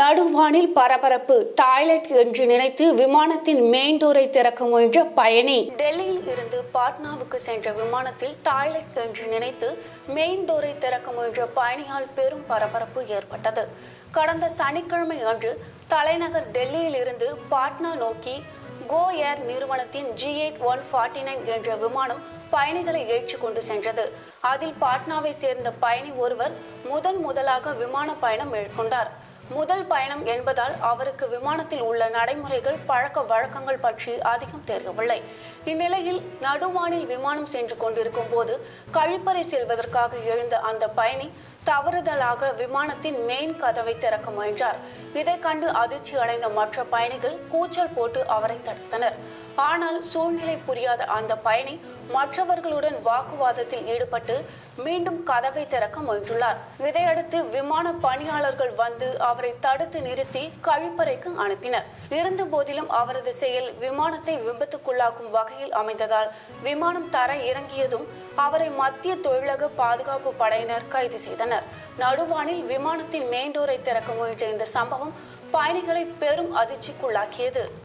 நடுவானில் பரபரப்பு டாய்லெட் என்று நினைத்து விமானத்தின் மெயின் டோரை திறக்க முயன்ற பயணி டெல்லியில் இருந்து பாட்னாவுக்கு சென்ற விமானத்தில் டாய்லெட் என்று நினைத்து மெயின் டோரை திறக்க முயன்ற பயணியால் பெரும் பரபரப்பு ஏற்பட்டது கடந்த சனிக்கிழமை அன்று தலைநகர் டெல்லியில் இருந்து பாட்னா நோக்கி கோ ஏர் நிறுவனத்தின் G eight one forty nine என்ற விமானம் பயணிகளை ஏற்றிக் கொண்டு சென்றது அதில் பாட்னாவை சேர்ந்த பயணி ஒருவர் முதன் முதலாக விமான பயணம் மேற்கொண்டார் முதல் பயணம் என்பதால் அவருக்கு விமானத்தில் உள்ள நடைமுறைகள் பழக்க வழக்கங்கள் பற்றி அதிகம் தெரியவில்லை இந்நிலையில் நடுவானில் விமானம் சென்று கொண்டிருக்கும் போது கழிப்பறை செல்வதற்காக எழுந்த அந்த பயணி தவறுதலாக விமானத்தின் மெயின் கதவை திறக்க முயன்றார் இதை கண்டு அதிர்ச்சி அடைந்த மற்ற பயணிகள் கூச்சல் போட்டு அவரை தடுத்தனர் ஆனால் சூழ்நிலை புரியாத அந்த பயணி மற்றவர்களுடன் வாக்குவாதத்தில் ஈடுபட்டு மீண்டும் கதவை திறக்க முயன்றுள்ளார் இதையடுத்து விமான பணியாளர்கள் வந்து அவரை தடுத்து நிறுத்தி கழிப்பறைக்கு அனுப்பினர் இருந்த போதிலும் அவரது செயல் விமானத்தை விபத்துக்குள்ளாக்கும் வகையில் அமைந்ததால் விமானம் தர இறங்கியதும் அவரை மத்திய தொழிலக பாதுகாப்பு படையினர் கைது செய்தனர் நடுவானில் விமானத்தின் மெயின் டோரை திறக்க முயன்ற இந்த சம்பவம் பயணிகளை பெரும் அதிர்ச்சிக்குள்ளாக்கியது